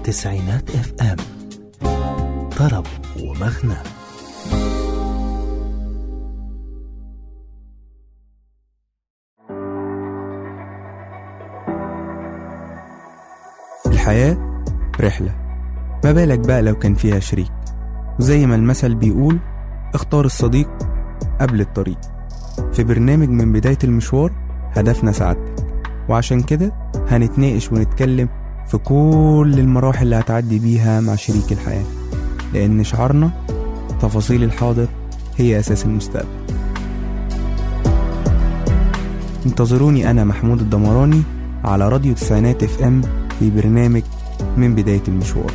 تسعينات اف ام طرب ومغنى الحياة رحلة ما بالك بقى لو كان فيها شريك وزي ما المثل بيقول اختار الصديق قبل الطريق في برنامج من بداية المشوار هدفنا سعادتك وعشان كده هنتناقش ونتكلم في كل المراحل اللي هتعدي بيها مع شريك الحياة لأن شعارنا تفاصيل الحاضر هي أساس المستقبل انتظروني أنا محمود الدمراني على راديو تسعينات اف ام في برنامج من بداية المشوار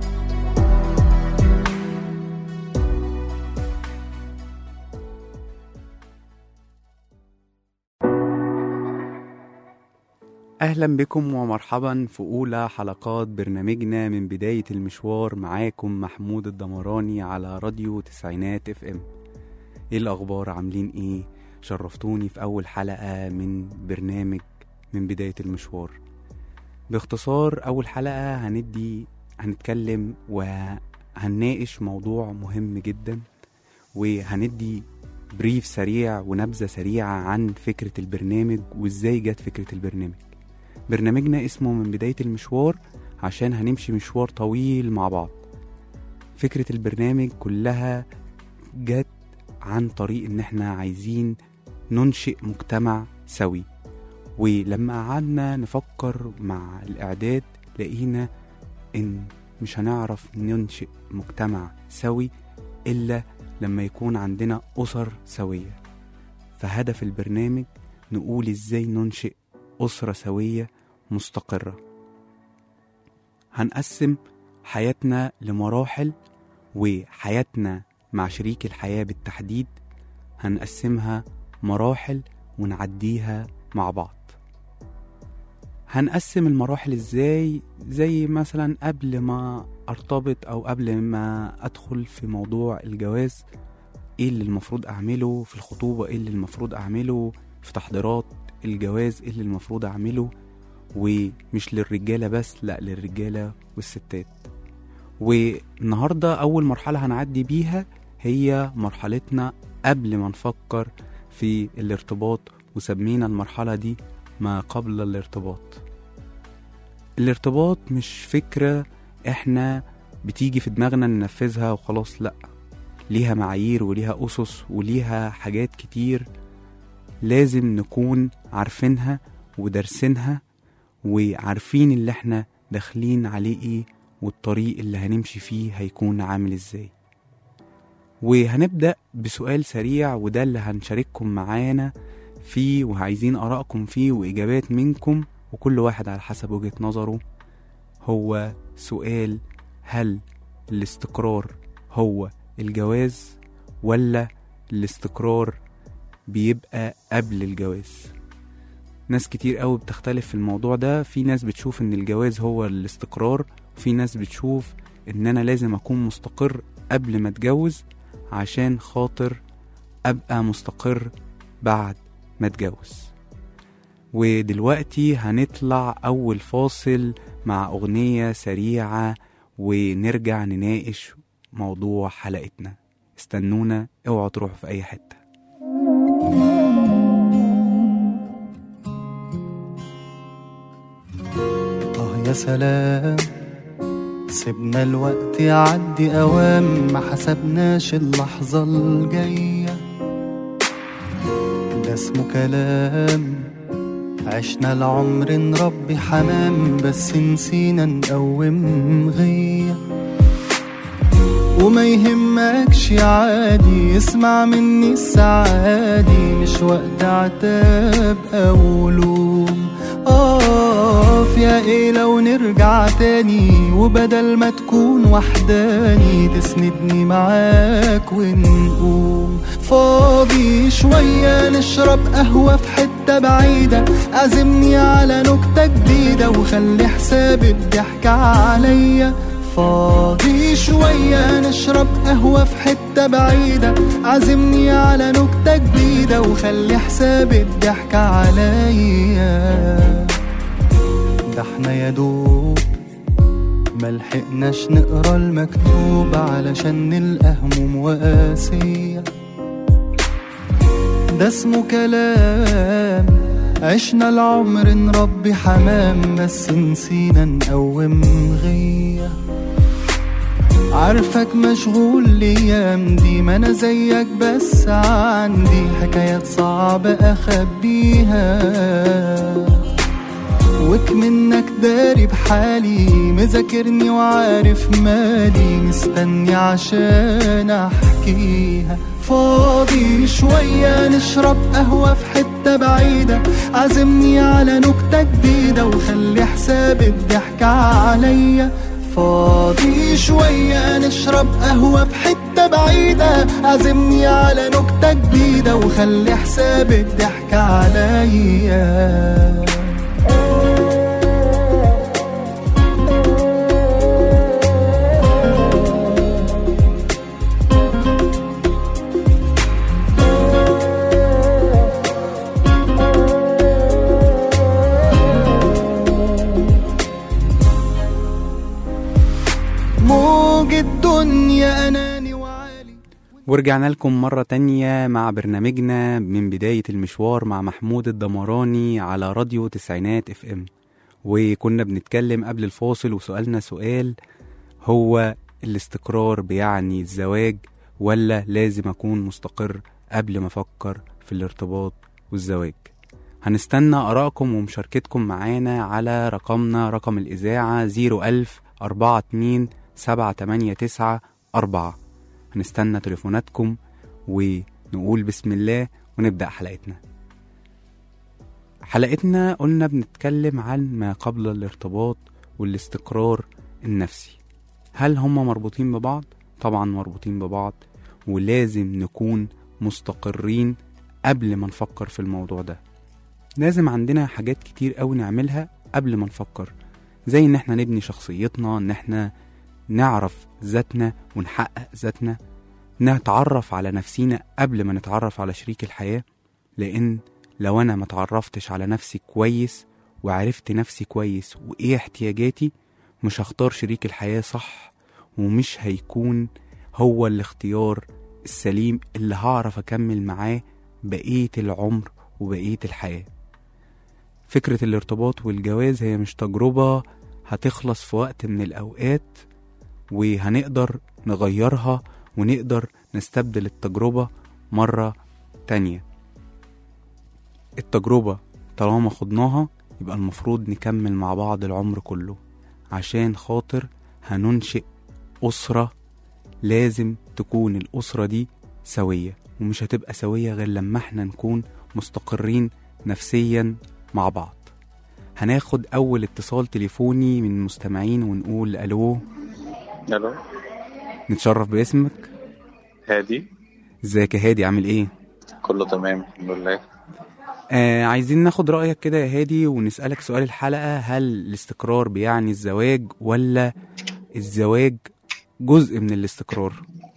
أهلا بكم ومرحبا في أولى حلقات برنامجنا من بداية المشوار معاكم محمود الدمراني على راديو تسعينات اف ام ايه الأخبار عاملين ايه شرفتوني في أول حلقة من برنامج من بداية المشوار باختصار أول حلقة هندي هنتكلم وهنناقش موضوع مهم جدا وهندي بريف سريع ونبذة سريعة عن فكرة البرنامج وازاي جت فكرة البرنامج برنامجنا اسمه من بداية المشوار عشان هنمشي مشوار طويل مع بعض فكرة البرنامج كلها جت عن طريق ان احنا عايزين ننشئ مجتمع سوي ولما قعدنا نفكر مع الإعداد لقينا إن مش هنعرف ننشئ مجتمع سوي إلا لما يكون عندنا أسر سوية فهدف البرنامج نقول إزاي ننشئ أسرة سوية مستقرة هنقسم حياتنا لمراحل وحياتنا مع شريك الحياة بالتحديد هنقسمها مراحل ونعديها مع بعض هنقسم المراحل ازاي زي مثلا قبل ما ارتبط او قبل ما ادخل في موضوع الجواز ايه اللي المفروض اعمله في الخطوبة ايه اللي المفروض اعمله في تحضيرات الجواز ايه اللي المفروض اعمله ومش للرجالة بس لا للرجالة والستات والنهاردة اول مرحلة هنعدي بيها هي مرحلتنا قبل ما نفكر في الارتباط وسمينا المرحلة دي ما قبل الارتباط الارتباط مش فكرة احنا بتيجي في دماغنا ننفذها وخلاص لأ ليها معايير وليها أسس وليها حاجات كتير لازم نكون عارفينها ودارسينها وعارفين اللي احنا داخلين عليه ايه والطريق اللي هنمشي فيه هيكون عامل ازاي وهنبدأ بسؤال سريع وده اللي هنشارككم معانا فيه وعايزين آرائكم فيه وإجابات منكم وكل واحد على حسب وجهة نظره هو سؤال هل الاستقرار هو الجواز ولا الاستقرار بيبقى قبل الجواز ناس كتير قوي بتختلف في الموضوع ده في ناس بتشوف ان الجواز هو الاستقرار وفي ناس بتشوف ان انا لازم اكون مستقر قبل ما اتجوز عشان خاطر ابقى مستقر بعد ما اتجوز ودلوقتي هنطلع اول فاصل مع اغنية سريعة ونرجع نناقش موضوع حلقتنا استنونا اوعوا تروحوا في اي حتة آه يا سلام سيبنا الوقت يعدي أوام ما حسبناش اللحظة الجاية ده اسمه كلام عشنا العمر نربي حمام بس نسينا نقوم غية وما يهمكش عادي اسمع مني السعادي مش وقت عتاب أو لوم اقف يا ايه لو نرجع تاني وبدل ما تكون وحداني تسندني معاك ونقوم فاضي شوية نشرب قهوة في حتة بعيدة عزمني على نكتة جديدة وخلي حساب الضحك عليا فاضي شوية نشرب قهوة في حتة بعيدة عزمني على نكتة جديدة وخلي حساب الضحك عليا ده احنا يا دوب ملحقناش نقرا المكتوب علشان نلقى هموم وقاسية ده اسمه كلام عشنا العمر نربي حمام بس نسينا نقوم غيه عارفك مشغول الايام دي ما انا زيك بس عندي حكايات صعبة اخبيها وك منك داري بحالي مذاكرني وعارف مالي مستني عشان احكيها فاضي شوية نشرب قهوة في حتة بعيدة عزمني على نكتة جديدة وخلي حساب الضحك عليا فاضي شوية نشرب قهوة في حتة بعيدة عزمني على نكتة جديدة وخلي حساب الضحك عليا موج الدنيا أناني وعالي ورجعنا لكم مرة تانية مع برنامجنا من بداية المشوار مع محمود الدمراني على راديو تسعينات اف ام وكنا بنتكلم قبل الفاصل وسؤالنا سؤال هو الاستقرار بيعني الزواج ولا لازم أكون مستقر قبل ما أفكر في الارتباط والزواج هنستنى آرائكم ومشاركتكم معانا على رقمنا رقم الإذاعة 01000 42 789 4 هنستنى تليفوناتكم ونقول بسم الله ونبدأ حلقتنا حلقتنا قلنا بنتكلم عن ما قبل الارتباط والاستقرار النفسي هل هما مربوطين ببعض؟ طبعا مربوطين ببعض ولازم نكون مستقرين قبل ما نفكر في الموضوع ده لازم عندنا حاجات كتير قوي نعملها قبل ما نفكر زي ان احنا نبني شخصيتنا ان احنا نعرف ذاتنا ونحقق ذاتنا نتعرف على نفسينا قبل ما نتعرف على شريك الحياة لأن لو أنا ما تعرفتش على نفسي كويس وعرفت نفسي كويس وإيه احتياجاتي مش هختار شريك الحياة صح ومش هيكون هو الاختيار السليم اللي هعرف أكمل معاه بقية العمر وبقية الحياة فكرة الارتباط والجواز هي مش تجربة هتخلص في وقت من الأوقات وهنقدر نغيرها ونقدر نستبدل التجربة مرة تانية التجربة طالما خدناها يبقى المفروض نكمل مع بعض العمر كله عشان خاطر هننشئ أسرة لازم تكون الأسرة دي سوية ومش هتبقى سوية غير لما احنا نكون مستقرين نفسيا مع بعض هناخد أول اتصال تليفوني من المستمعين ونقول ألو الو نتشرف باسمك هادي ازيك يا هادي عامل ايه كله تمام الحمد لله آه عايزين ناخد رأيك كده يا هادي ونسألك سؤال الحلقة هل الاستقرار بيعني الزواج ولا الزواج جزء من الاستقرار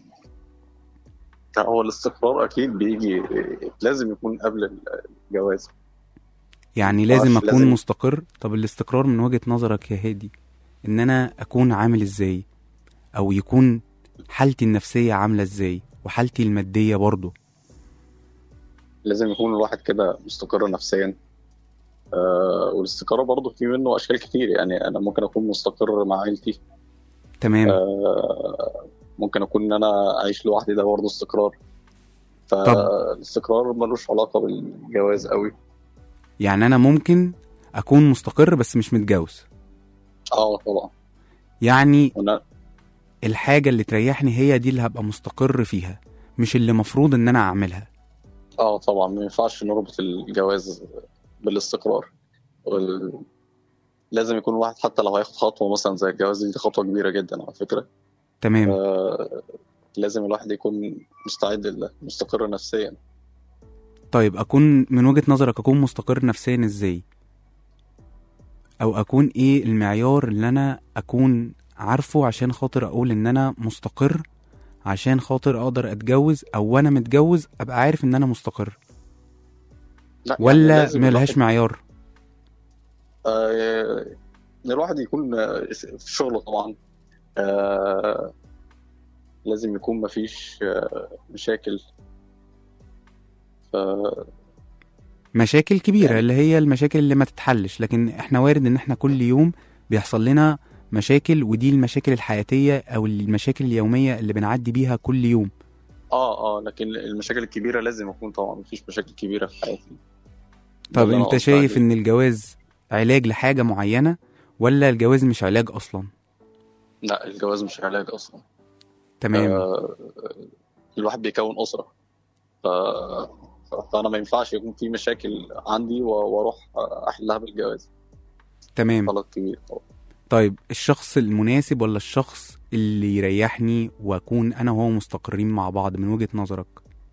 لا هو الاستقرار اكيد بيجي لازم يكون قبل الجواز يعني لازم معرفش، أكون لازم. مستقر طب الاستقرار من وجهة نظرك يا هادي إن أنا أكون عامل ازاي أو يكون حالتي النفسية عاملة ازاي وحالتي المادية برضه لازم يكون الواحد كده مستقر نفسيا آه والاستقرار برضه في منه اشكال كتير يعني انا ممكن اكون مستقر مع عيلتي تمام آه ممكن اكون ان انا اعيش لوحدي ده برضه استقرار فالاستقرار ملوش علاقه بالجواز قوي يعني أنا ممكن أكون مستقر بس مش متجوز اه طبعا يعني وانا الحاجة اللي تريحني هي دي اللي هبقى مستقر فيها مش اللي مفروض ان انا اعملها اه طبعا ما ينفعش نربط الجواز بالاستقرار وال... لازم يكون الواحد حتى لو هياخد خطوه مثلا زي الجواز دي خطوه كبيره جدا على فكره تمام آه لازم الواحد يكون مستعد لده مستقر نفسيا طيب اكون من وجهة نظرك اكون مستقر نفسيا ازاي او اكون ايه المعيار اللي انا اكون عارفه عشان خاطر اقول ان انا مستقر عشان خاطر اقدر اتجوز او وانا متجوز ابقى عارف ان انا مستقر لا يعني ولا لازم ملهاش الواحد- معيار آه الواحد يكون آه، في شغله طبعا آه، لازم يكون مفيش آه، مشاكل ف مشاكل كبيرة يعني- اللي هي المشاكل اللي ما تتحلش لكن احنا وارد ان احنا كل يوم بيحصل لنا مشاكل ودي المشاكل الحياتية او المشاكل اليومية اللي بنعدي بيها كل يوم اه اه لكن المشاكل الكبيره لازم يكون طبعا مفيش مشاكل كبيره في حياتي ده طب اللي أنا انت قصدي شايف عليه. ان الجواز علاج لحاجة معينة ولا الجواز مش علاج اصلا لا الجواز مش علاج اصلا تمام آه، الواحد بيكون اسره ف... ف- فانا ما ينفعش يكون في مشاكل عندي و- واروح احلها بالجواز تمام غلط كبير طبعا طيب الشخص المناسب ولا الشخص اللي يريحني واكون انا وهو مستقرين مع بعض من وجهة نظرك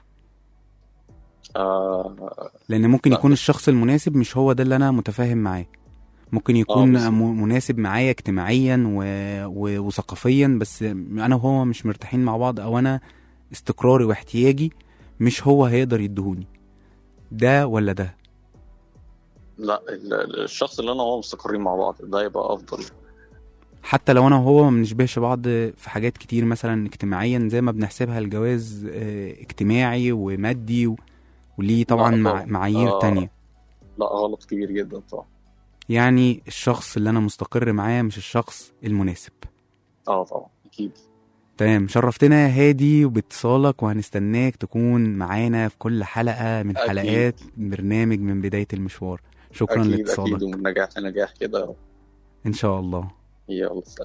آه لان ممكن لا، يكون بس- الشخص المناسب مش هو ده اللي انا متفاهم معاه ممكن يكون بس- م- مناسب معايا اجتماعيا و... و... وثقافيا بس انا وهو مش مرتاحين مع بعض او انا استقراري واحتياجي مش هو هيقدر يدهوني ده ولا ده لا ال- ال- الشخص اللي انا وهو مستقرين مع بعض ده يبقى افضل حتى لو انا وهو ما بنشبهش بعض في حاجات كتير مثلا اجتماعيا زي ما بنحسبها الجواز آه، اجتماعي ومادي و... وليه طبعا لا مع... طبعا. معايير آه. تانية لا غلط كبير جدا طبعا يعني الشخص اللي انا مستقر معاه مش الشخص المناسب اه طبعا اكيد تمام شرفتنا يا هادي وباتصالك وهنستناك تكون معانا في كل حلقة من أكيد. حلقات برنامج من بداية المشوار شكرا اكيد اكيد لاتصالك ومن نجاح لنجاح كده ان شاء الله يلا سلام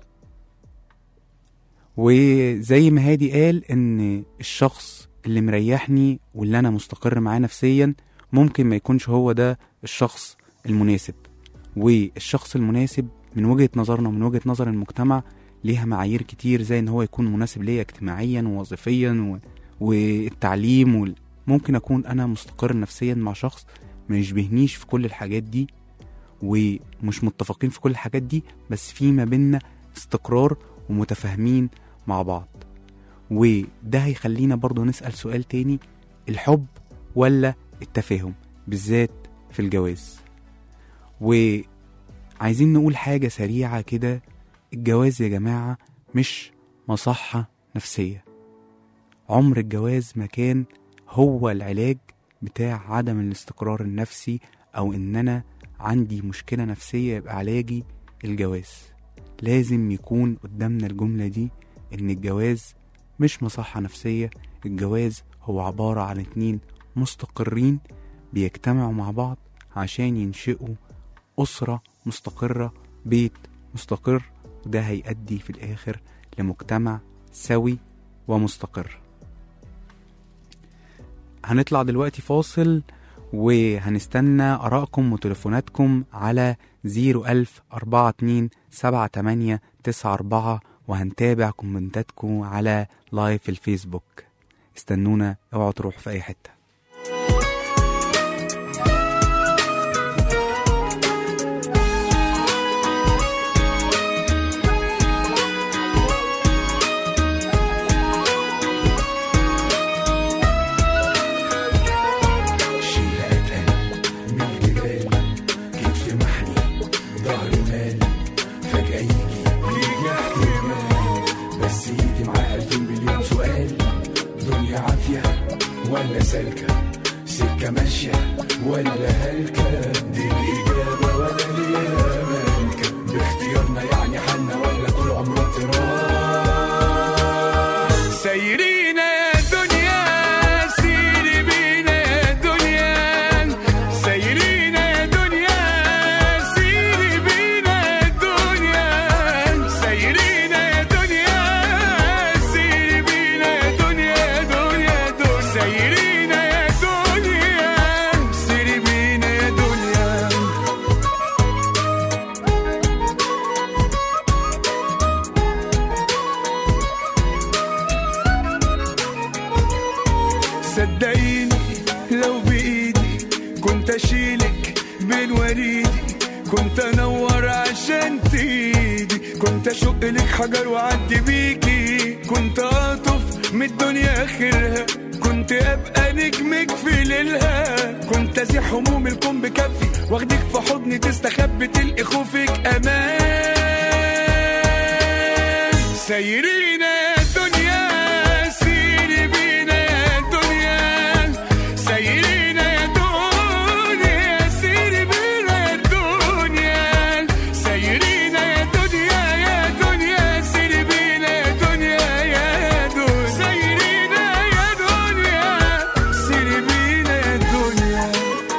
وزي ما هادي قال ان الشخص اللي مريحني واللي انا مستقر معاه نفسيا ممكن ما يكونش هو ده الشخص المناسب والشخص المناسب من وجهة نظرنا ومن وجهة نظر المجتمع ليها معايير كتير زي ان هو يكون مناسب ليا اجتماعيا ووظيفيا و... والتعليم وال... ممكن اكون انا مستقر نفسيا مع شخص ما يشبهنيش في كل الحاجات دي ومش متفقين في كل الحاجات دي بس في ما بينا استقرار ومتفاهمين مع بعض وده هيخلينا برضو نسأل سؤال تاني الحب ولا التفاهم بالذات في الجواز وعايزين نقول حاجة سريعة كده الجواز يا جماعة مش مصحة نفسية عمر الجواز ما كان هو العلاج بتاع عدم الاستقرار النفسي أو إن أنا عندي مشكلة نفسية يبقى علاجي الجواز لازم يكون قدامنا الجملة دي إن الجواز مش مصحة نفسية الجواز هو عبارة عن اتنين مستقرين بيجتمعوا مع بعض عشان ينشئوا أسرة مستقرة بيت مستقر وده هيؤدي في الآخر لمجتمع سوي ومستقر هنطلع دلوقتي فاصل وهنستنى آرائكم وتليفوناتكم على 01000 42 78 94 وهنتابع كومنتاتكم على لايف الفيسبوك استنونا اوعوا تروحوا في اي حته شيلة أتقل من الجبال كتف محني ظهر مال فجأة يجي يجي احتمال بس يجي معاه ألفين مليون سؤال دنيا عافية ولا سالكة سكة ماشية ولا هلكة دي الإجابة ولا ليها مالكة باختيارنا يعني حالنا ولا طول عمره اضطراب سايرين يا دنيا سيري بينا يا دنيا سايرين يا دنيا سيري بينا يا دنيا سايرين يا دنيا سيري بينا يا دنيا يا دنيا دنيا سايرين يا دنيا سيري بينا يا دنيا صدقيني لو بايدي كنت اشيلك بين وريدي كنت انور عشان تيجي كنت اشق لك حجر واعدي بيكي كنت اطف من الدنيا اخرها كنت كنت ابقى نجمك في ليلها كنت ازيح هموم الكون بكفي واخدك في حضني تستخبي تلقي خوفك امان سيرينا يا دنيا سيري بينا يا دنيا سيرينا يا دنيا سيري بينا يا دنيا سيرينا يا دنيا يا دنيا سيري بينا يا دنيا يا دنيا سيرينا يا دنيا سيري بينا يا دنيا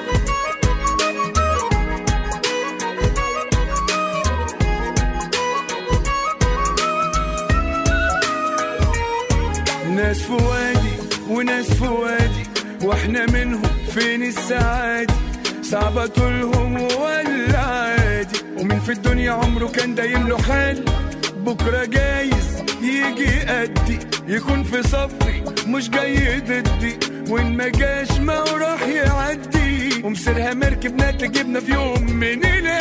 ناس في وادي وناس في وادي واحنا منهم فين السعادة صعبة طولهم ولا عادي ومين في الدنيا عمره كان دايم له حال بكرة جايز يجي قدي يكون في صفي مش جاي ضدي وان ما جاش ما هو راح يعدي ومسيرها مركبنا تجيبنا في يوم من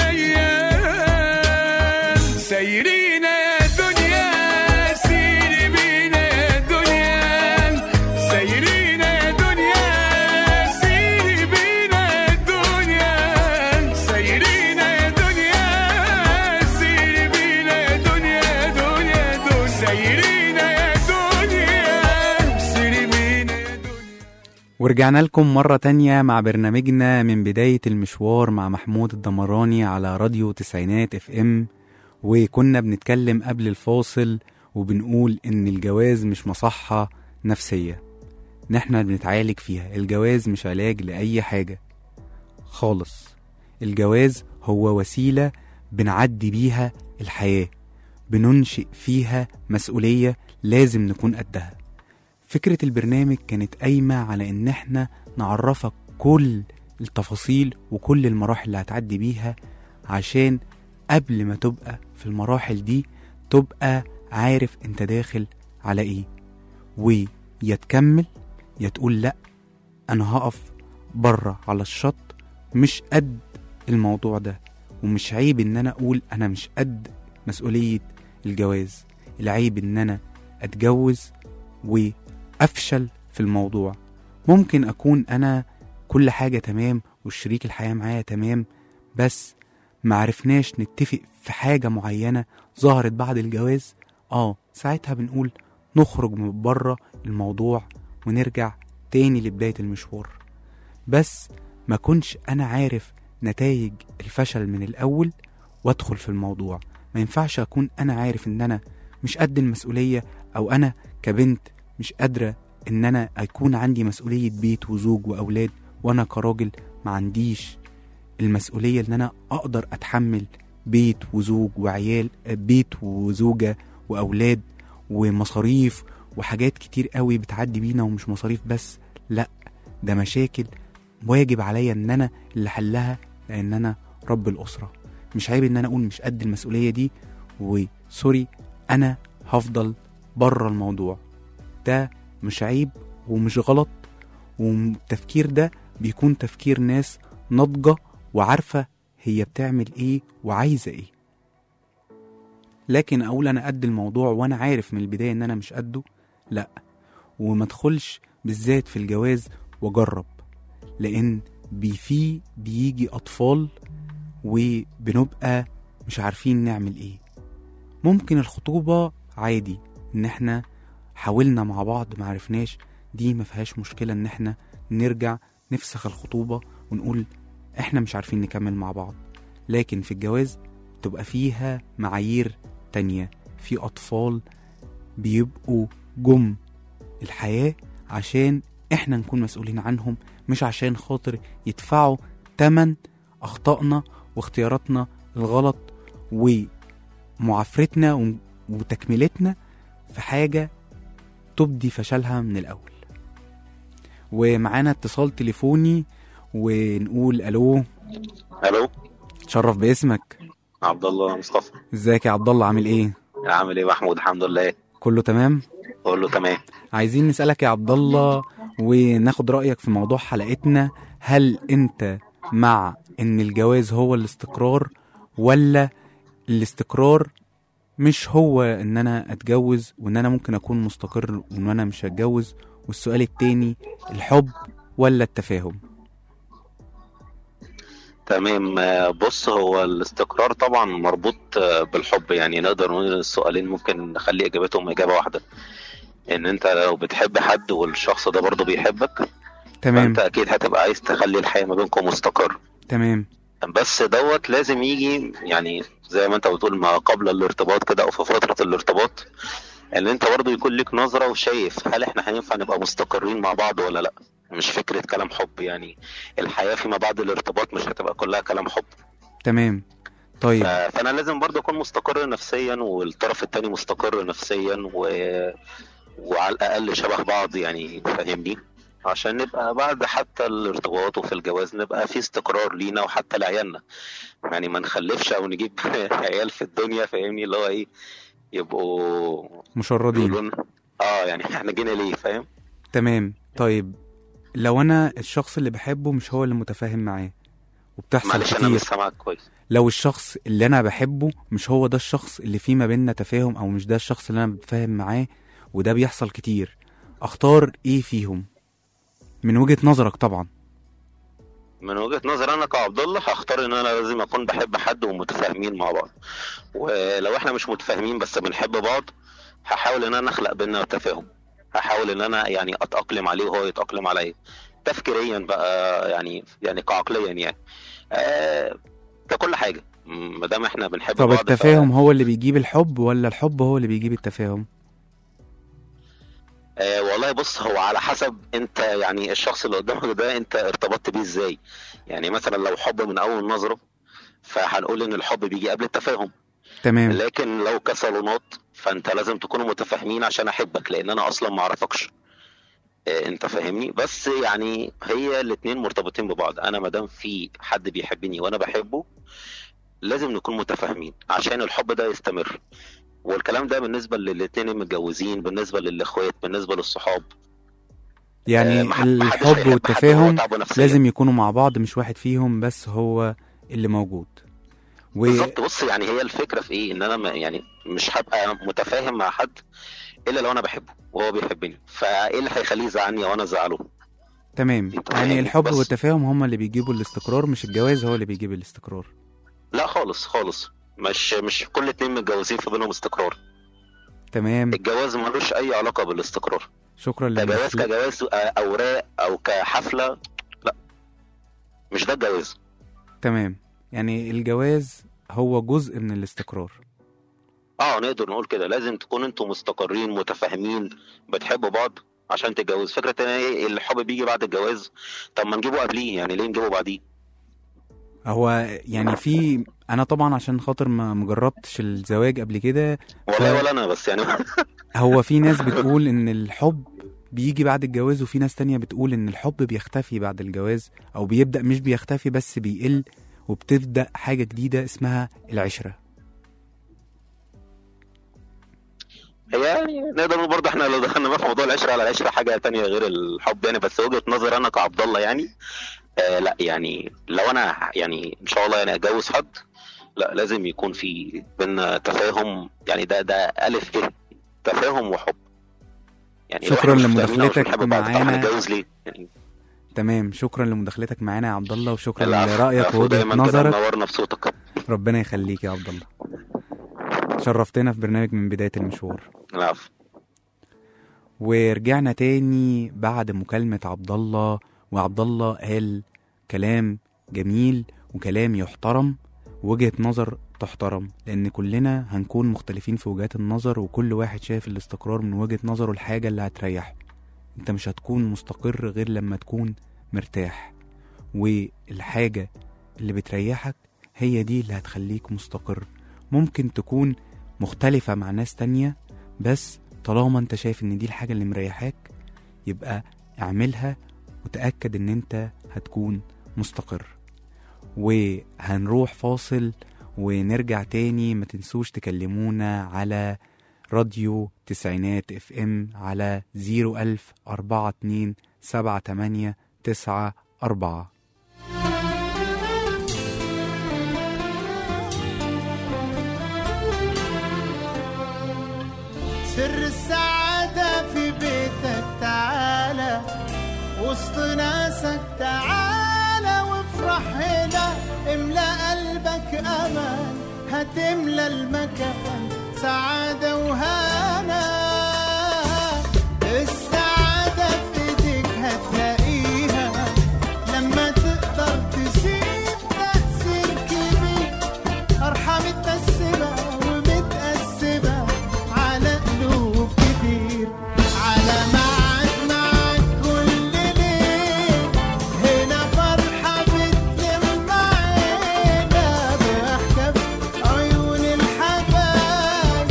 الايام سيرينا يا دنيا سيري بينا يا دنيا سيرينا يا دنيا سيري بينا يا دنيا سيرينا يا دنيا سيري بينا يا دنيا يا دنيا دنيا سيرينا يا دنيا سيري بينا يا دنيا ورجعنا لكم مرة تانية مع برنامجنا من بداية المشوار مع محمود الدمراني على راديو تسعينات اف ام وكنا بنتكلم قبل الفاصل وبنقول ان الجواز مش مصحة نفسية ان احنا بنتعالج فيها الجواز مش علاج لأي حاجة خالص الجواز هو وسيلة بنعدي بيها الحياة بننشئ فيها مسؤولية لازم نكون قدها فكرة البرنامج كانت قايمة على إن إحنا نعرفك كل التفاصيل وكل المراحل اللي هتعدي بيها عشان قبل ما تبقى في المراحل دي تبقى عارف انت داخل على ايه ويا تكمل يا تقول لأ أنا هقف بره على الشط مش قد الموضوع ده ومش عيب إن أنا أقول أنا مش قد مسؤولية الجواز العيب إن أنا أتجوز وأفشل في الموضوع ممكن أكون أنا كل حاجة تمام والشريك الحياة معايا تمام بس معرفناش نتفق في حاجة معينة ظهرت بعد الجواز اه ساعتها بنقول نخرج من بره الموضوع ونرجع تاني لبداية المشوار بس ما كنش أنا عارف نتائج الفشل من الأول وأدخل في الموضوع ما ينفعش أكون أنا عارف إن أنا مش قد المسؤولية أو أنا كبنت مش قادرة إن أنا أكون عندي مسؤولية بيت وزوج وأولاد وأنا كراجل ما عنديش المسؤولية إن أنا أقدر أتحمل بيت وزوج وعيال بيت وزوجة وأولاد ومصاريف وحاجات كتير قوي بتعدي بينا ومش مصاريف بس لا ده مشاكل واجب عليا ان انا اللي حلها لان انا رب الاسره مش عيب ان انا اقول مش قد المسؤوليه دي وسوري انا هفضل بره الموضوع ده مش عيب ومش غلط والتفكير ده بيكون تفكير ناس ناضجه وعارفه هي بتعمل ايه وعايزه ايه لكن اقول انا قد الموضوع وانا عارف من البدايه ان انا مش قده لا وما ادخلش بالذات في الجواز واجرب لان بي في بيجي اطفال وبنبقى مش عارفين نعمل ايه ممكن الخطوبه عادي ان احنا حاولنا مع بعض معرفناش دي ما فيهاش مشكله ان احنا نرجع نفسخ الخطوبه ونقول احنا مش عارفين نكمل مع بعض لكن في الجواز تبقى فيها معايير تانية في أطفال بيبقوا جم الحياة عشان احنا نكون مسؤولين عنهم مش عشان خاطر يدفعوا تمن أخطائنا واختياراتنا الغلط ومعافرتنا و- وتكملتنا في حاجة تبدي فشلها من الأول ومعانا اتصال تليفوني ونقول ألو الو تشرف باسمك عبد الله مصطفى ازيك يا عبد الله عامل ايه عامل ايه محمود الحمد لله كله تمام قول له تمام عايزين نسألك يا عبد الله وناخد رأيك في موضوع حلقتنا هل انت مع ان الجواز هو الاستقرار ولا الاستقرار مش هو ان انا اتجوز وان انا ممكن اكون مستقر وان انا مش هتجوز والسؤال التاني الحب ولا التفاهم تمام آه، بص هو الاستقرار طبعا مربوط آه، بالحب يعني نقدر نقول إن السؤالين ممكن نخلي اجابتهم اجابه واحده ان انت لو بتحب حد والشخص ده برضه بيحبك تمام فانت اكيد هتبقى عايز تخلي الحياه ما بينكم مستقر تمام بس دوت لازم يجي يعني زي ما انت بتقول ما قبل الارتباط كده او في فتره الارتباط ان انت برضه يكون لك نظره وشايف هل احنا هينفع نبقى مستقرين مع بعض ولا لا مش فكره كلام حب يعني الحياه فيما بعد الارتباط مش هتبقى كلها كلام حب تمام طيب ف- فانا لازم برضه اكون مستقر نفسيا والطرف التاني مستقر نفسيا و... وعلى الاقل شبه بعض يعني فاهمني عشان نبقى بعد حتى الارتباط وفي الجواز نبقى في استقرار لينا وحتى لعيالنا يعني ما نخلفش او نجيب عيال في الدنيا فاهمني اللي هو ايه يبقوا مشردين يقولوا لنا- اه يعني احنا جينا ليه فاهم تمام طيب لو انا الشخص اللي بحبه مش هو اللي متفاهم معاه وبتحصل معلش انا كتير مش سامعك كويس لو الشخص اللي انا بحبه مش هو ده الشخص اللي فيه ما بيننا تفاهم او مش ده الشخص اللي انا بتفاهم معاه وده بيحصل كتير اختار ايه فيهم من وجهة نظرك طبعا من وجهة نظر انا كعبد الله هختار ان انا لازم اكون بحب حد ومتفاهمين مع بعض ولو احنا مش متفاهمين بس بنحب بعض هحاول ان انا اخلق بينا تفاهم هحاول ان انا يعني اتاقلم عليه وهو يتاقلم عليا تفكيريا بقى يعني يعني كعقليا يعني آه ككل حاجه ما دام احنا بنحب طب بعض ف- التفاهم هو اللي بيجيب الحب ولا الحب هو اللي بيجيب التفاهم آه والله بص هو على حسب انت يعني الشخص اللي قدامك ده انت ارتبطت بيه ازاي يعني مثلا لو حب من اول نظره فهنقول ان الحب بيجي قبل التفاهم تمام لكن لو كصالونات فانت لازم تكونوا متفاهمين عشان احبك لان انا اصلا ما اعرفكش آه، انت فاهمني بس يعني هي الاتنين مرتبطين ببعض انا ما دام في حد بيحبني وانا بحبه لازم نكون متفاهمين عشان الحب ده يستمر والكلام ده بالنسبه للاتنين المتجوزين بالنسبه للاخوات بالنسبه للصحاب آه، يعني ما حد- ما حدش الحب هيحب حد وهو والتفاهم تعبه نفسياً. لازم يكونوا مع بعض مش واحد فيهم بس هو اللي موجود و... بالظبط بص يعني هي الفكره في ايه ان انا ما- يعني مش هبقى متفاهم مع حد الا لو انا بحبه وهو بيحبني فايه اللي هيخليه يزعلني وانا ازعله تمام انت يعني فاهم، الحب بس. والتفاهم هما اللي بيجيبوا الاستقرار مش الجواز هو اللي بيجيب الاستقرار لا خالص خالص مش مش كل اتنين متجوزين في بينهم استقرار تمام الجواز ملوش اي علاقه بالاستقرار شكرا كجواز للمداخلة كجواز آه، اوراق او كحفله لا مش ده الجواز تمام يعني الجواز هو جزء من الاستقرار اه نقدر نقول كده لازم تكون انتوا مستقرين متفاهمين بتحبوا بعض عشان تتجوز فكره ان ايه الحب بيجي بعد الجواز طب ما نجيبه قبليه يعني ليه نجيبه بعديه هو يعني في انا طبعا عشان خاطر ما مجربتش الزواج قبل كده والله ف- ولا انا بس يعني هو في ناس بتقول ان الحب بيجي بعد الجواز وفي ناس تانية بتقول ان الحب بيختفي بعد الجواز او بيبدأ مش بيختفي بس بيقل وبتبدأ حاجة جديدة اسمها العشرة يعني نقدر نقول برضه احنا لو دخلنا بقى في موضوع العشره على العشره حاجه تانية غير الحب يعني بس وجهه نظر انا كعبد الله يعني آه لا يعني لو انا يعني ان شاء الله يعني اتجوز حد لا لازم يكون في بينا تفاهم يعني ده ده الف ب تفاهم وحب يعني لو شكراً احنا مش متفاهمين أو مش لمداخلتك بنحب بعض، طب معانا. هنتجوز ليه؟ يعني تمام شكرا لمداخلتك معانا يا عبد الله وشكرا العفو، لرأيك العفو، ووجهة دايما كده نظرك منورنا بصوتك ربنا يخليك يا عبد الله شرفتنا في برنامج من بداية المشوار العفو ورجعنا تاني بعد مكالمة عبد الله وعبد الله قال كلام جميل وكلام يحترم وجهة نظر تحترم لأن كلنا هنكون مختلفين في وجهات النظر وكل واحد شايف الاستقرار من وجهة نظره الحاجة اللي هتريحه انت مش هتكون مستقر غير لما تكون مرتاح والحاجة اللي بتريحك هي دي اللي هتخليك مستقر ممكن تكون مختلفة مع ناس تانية بس طالما انت شايف ان دي الحاجة اللي مريحاك يبقى اعملها وتأكد ان انت هتكون مستقر وهنروح فاصل ونرجع تاني ما تنسوش تكلمونا على راديو تسعينات اف ام على زيرو ألف أربعة اتنين سبعة تمانية تسعة أربعة سر السعادة في بيتك تعال وسط ناسك تعالى وافرح هنا املى قلبك امل هتملى المكان سعادة وهنا السعادة في ايديك هتلاقيها لما تقدر تسيب تأثير كبير فرحة متقسمة ومتقسمة على قلوب كتير على معك معك كل ليل هنا فرحة بتلم عينا ضحكة في عيون الحبايب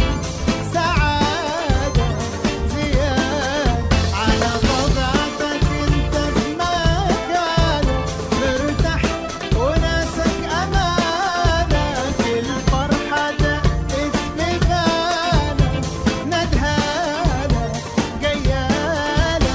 سعادة زيادة على طبيعتك انت في مكانك مرتاح وناسك امانك الفرحة دقت ببالك ندهالك جيالك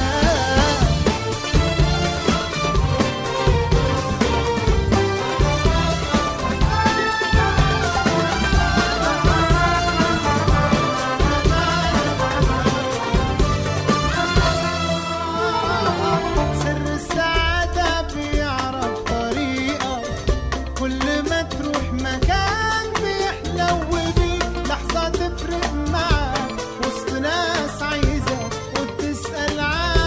سر السعادة بيعرف طريقة كل ما تروح مكان بيحلو بيك لحظة تفرق معاك وسط ناس عايزة وبتسأل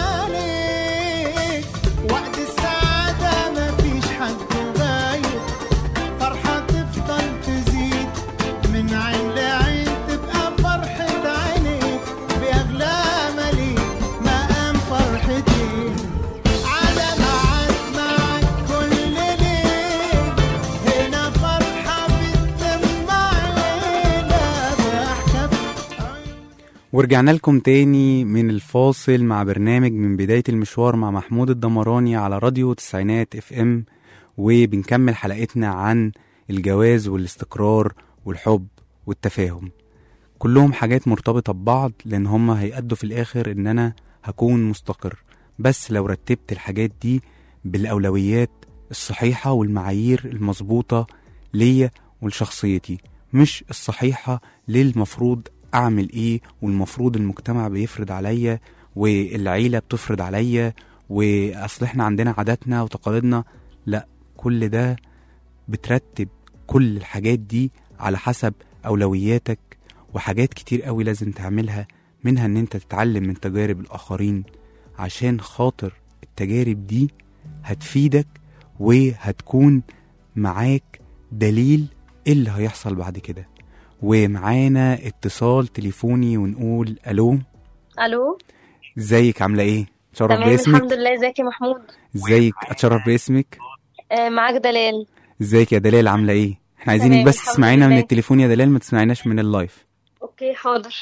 عليك وقت السعادة مفيش حد غايب فرحة تفضل تزيد من عين لعين تبقى فرحة عينيك بأغلى مليك مقام فرحتي على معك معك كل ليل هنا فرحة بتلم عينا ضحكة في عيون ورجعنا لكم تاني من الفاصل مع برنامج من بداية المشوار مع محمود الدمراني على راديو تسعينات اف ام وبنكمل حلقتنا عن الجواز والاستقرار والحب والتفاهم كلهم حاجات مرتبطة ببعض لأن هما هيأدوا في الآخر إن أنا هكون مستقر بس لو رتبت الحاجات دي بالأولويات الصحيحة والمعايير المظبوطة ليا ولشخصيتي مش الصحيحة للمفروض أعمل إيه والمفروض المجتمع بيفرض عليا والعيلة بتفرض عليا وأصل إحنا عندنا عاداتنا وتقاليدنا لأ كل ده بترتب كل الحاجات دي على حسب أولوياتك وحاجات كتير قوي لازم تعملها منها إن أنت تتعلم من تجارب الآخرين عشان خاطر التجارب دي هتفيدك وهتكون معاك دليل إيه اللي هيحصل بعد كده ومعانا اتصال تليفوني ونقول الو الو ازيك عامله ايه اتشرف تمام باسمك الحمد لله ازيك يا محمود ازيك اتشرف باسمك آه معاك دلال ازيك يا دلال عامله ايه احنا عايزينك تمام، بس الحمد تسمعينا من لله. التليفون يا دلال ما تسمعيناش من اللايف اوكي حاضر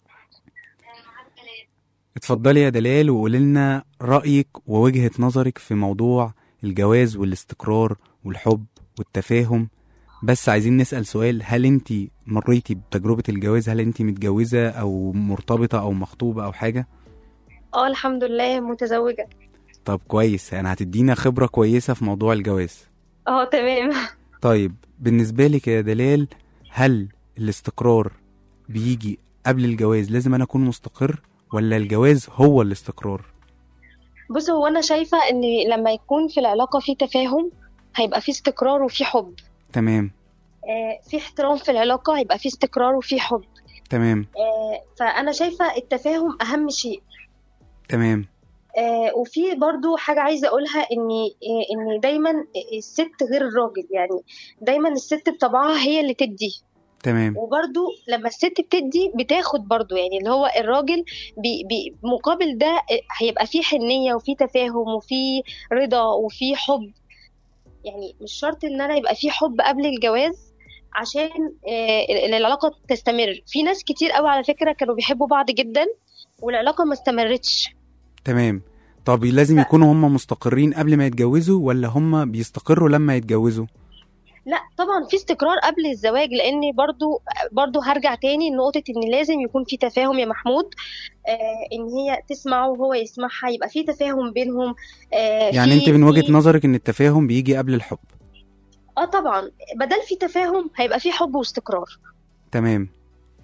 اتفضلي يا دلال وقولي لنا رايك ووجهه نظرك في موضوع الجواز والاستقرار والحب والتفاهم بس عايزين نسال سؤال هل انت مريتي بتجربه الجواز هل انت متجوزه او مرتبطه او مخطوبه او حاجه اه الحمد لله متزوجة طب كويس يعني هتدينا خبره كويسه في موضوع الجواز اه تمام طيب بالنسبة لك يا دلال هل الاستقرار بيجي قبل الجواز لازم أنا أكون مستقر ولا الجواز هو الاستقرار بص هو انا شايفة ان لما يكون في العلاقة في تفاهم هيبقى في استقرار وفي حب تمام آه في احترام في العلاقة هيبقى في استقرار وفي حب تمام آه فانا شايفة التفاهم اهم شيء تمام آه وفي برضو حاجة عايزة أقولها إن آه إن دايما الست غير الراجل يعني دايما الست بطبعها هي اللي تدي تمام وبرضو لما الست بتدي بتاخد برضو يعني اللي هو الراجل بي بي مقابل ده هيبقى فيه حنية وفيه تفاهم وفيه رضا وفيه حب يعني مش شرط ان انا يبقى فيه حب قبل الجواز عشان آه، ال- العلاقة تستمر في ناس كتير قوي على فكرة كانوا بيحبوا بعض جدا والعلاقة ما استمرتش تمام طب لازم يكونوا هم مستقرين قبل ما يتجوزوا ولا هم بيستقروا لما يتجوزوا لا طبعا في استقرار قبل الزواج لان برضو برضو هرجع تاني لنقطة ان لازم يكون في تفاهم يا محمود آه ان هي تسمعه وهو يسمعها يبقى في تفاهم بينهم آه يعني في- انت من وجهة في- نظرك ان التفاهم بيجي قبل الحب اه طبعا بدل في تفاهم هيبقى في حب واستقرار تمام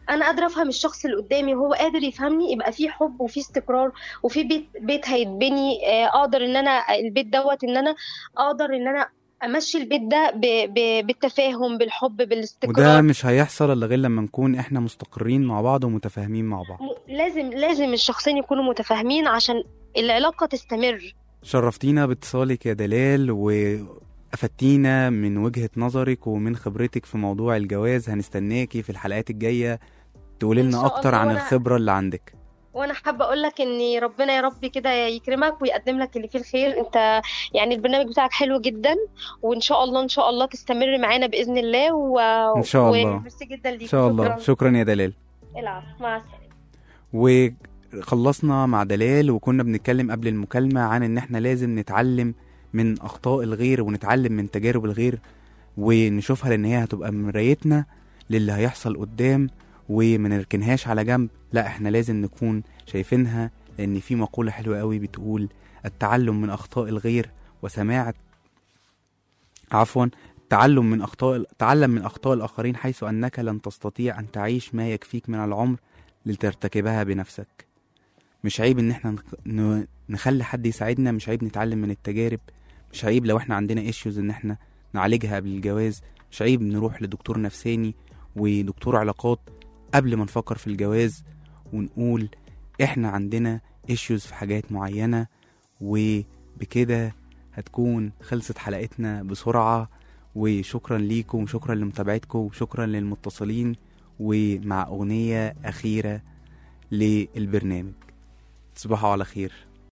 انا قادره افهم الشخص اللي قدامي وهو قادر يفهمني يبقى في حب وفي استقرار وفي بيت بيت هيتبني آه، اقدر ان انا البيت دوت ان انا اقدر ان انا امشي البيت ده ب... ب... بالتفاهم بالحب وده بالاستقرار مش هيحصل الا غير لما نكون احنا مستقرين مع بعض ومتفاهمين مع بعض م- لازم لازم الشخصين يكونوا متفاهمين عشان العلاقه تستمر شرفتينا باتصالك يا دلال وأفدتينا من وجهة نظرك ومن خبرتك في موضوع الجواز هنستناكي في الحلقات الجاية تقولي إن لنا شاء أكتر الله عن وأنا- الخبرة اللي عندك وانا حابه اقول لك ان ربنا يا رب كده يكرمك ويقدم لك اللي فيه الخير انت يعني البرنامج بتاعك حلو جدا وان شاء الله ان شاء الله تستمر معانا باذن الله و... إن شاء الله. وميرسي جدا ليك إن شاء الله شكرا شكرا يا دلال العفو مع السلامه وخلصنا مع دلال وكنا بنتكلم قبل المكالمة عن إن إحنا لازم نتعلم من أخطاء الغير ونتعلم من تجارب الغير ونشوفها لأن هي هتبقى مرايتنا للي هيحصل قدام وما نركنهاش على جنب لا إحنا لازم نكون شايفينها لأن في مقولة حلوة قوي بتقول التعلم من أخطاء الغير وسماع عفوا التعلم من أخطاء تعلم من أخطاء الآخرين حيث أنك لن تستطيع أن تعيش ما يكفيك من العمر لترتكبها بنفسك مش عيب ان احنا نخ- ن- نخلي حد يساعدنا مش عيب نتعلم من التجارب مش عيب لو احنا عندنا ايشوز ان احنا نعالجها قبل الجواز مش عيب نروح لدكتور نفساني ودكتور علاقات قبل ما نفكر في الجواز ونقول احنا عندنا ايشوز في حاجات معينة وبكده هتكون خلصت حلقتنا بسرعة وشكرا ليكم وشكرا لمتابعتكم وشكرا للمتصلين ومع أغنية أخيرة للبرنامج تصبحوا على خير